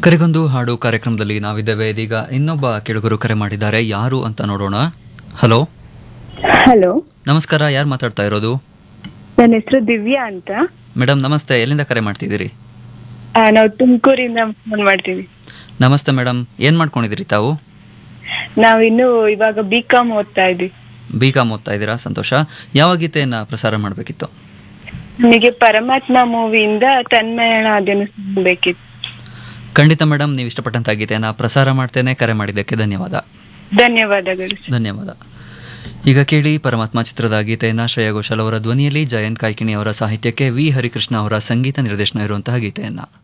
ಕರೆಗೊಂದು ಹಾಡು ಕಾರ್ಯಕ್ರಮದಲ್ಲಿ ನಾವಿದ್ದೇವೆ ಇದೀಗ ಇನ್ನೊಬ್ಬ ಕೆಳಗರು ಕರೆ ಮಾಡಿದ್ದಾರೆ ಯಾರು ಅಂತ ನೋಡೋಣ ಹಲೋ ಹಲೋ ನಮಸ್ಕಾರ ಯಾರು ಮಾತಾಡ್ತಾ ಇರೋದು ನನ್ನ ಹೆಸರು ದಿವ್ಯಾ ಅಂತ ಮೇಡಮ್ ನಮಸ್ತೆ ಎಲ್ಲಿಂದ ಕರೆ ಮಾಡ್ತಿದ್ದೀರಿ ಆ, ನಾವು ತುಮಕೂರಿಂದ ಫೋನ್ ಮಾಡ್ತೀವಿ ನಮಸ್ತೆ ಮೇಡಮ್ ಏನ್ ಮಾಡ್ಕೊಂಡಿದ್ದೀರಿ ತಾವು ನಾವು ಇನ್ನು ಇವಾಗ ಬಿ ಕಾಮ್ ಓದ್ತಾ ಇದ್ವಿ ಬಿ ಕಾಮ್ ಓದ್ತಾ ಇದ್ದೀರಾ ಸಂತೋಷ ಯಾವ ಗೀತೆಯನ್ನ ಪ್ರಸಾರ ಮಾಡಬೇಕಿತ್ತು ನನಗೆ ಪರಮಾತ್ಮ ಮೂವಿಯಿಂದ ತನ್ಮಯಣ ಅದನ್ನು ಬೇಕಿತ್ತು ಖಂಡಿತ ಮೇಡಮ್ ನೀವು ಇಷ್ಟಪಟ್ಟಂತ ಗೀತೆಯನ್ನ ಪ್ರಸಾರ ಮಾಡ್ತೇನೆ ಕರೆ ಮಾಡಿದ್ದಕ್ಕೆ ಧನ್ಯವಾದ ಧನ್ಯವಾದಗಳು ಧನ್ಯವಾದ ಈಗ ಕೇಳಿ ಪರಮಾತ್ಮ ಚಿತ್ರದ ಗೀತೆಯನ್ನ ಶ್ರೇಯಾ ಘೋಷಾಲ್ ಅವರ ಧ್ವನಿಯಲ್ಲಿ ಜಯಂತ್ ಕಾಯ್ಕಿಣಿ ಅವರ ಸಾಹಿತ್ಯಕ್ಕೆ ವಿ ಹರಿಕೃಷ್ಣ ಅವರ ಸಂಗೀತ ನಿರ್ದೇಶನ ಇರುವಂತಹ ಗೀತೆಯನ್ನ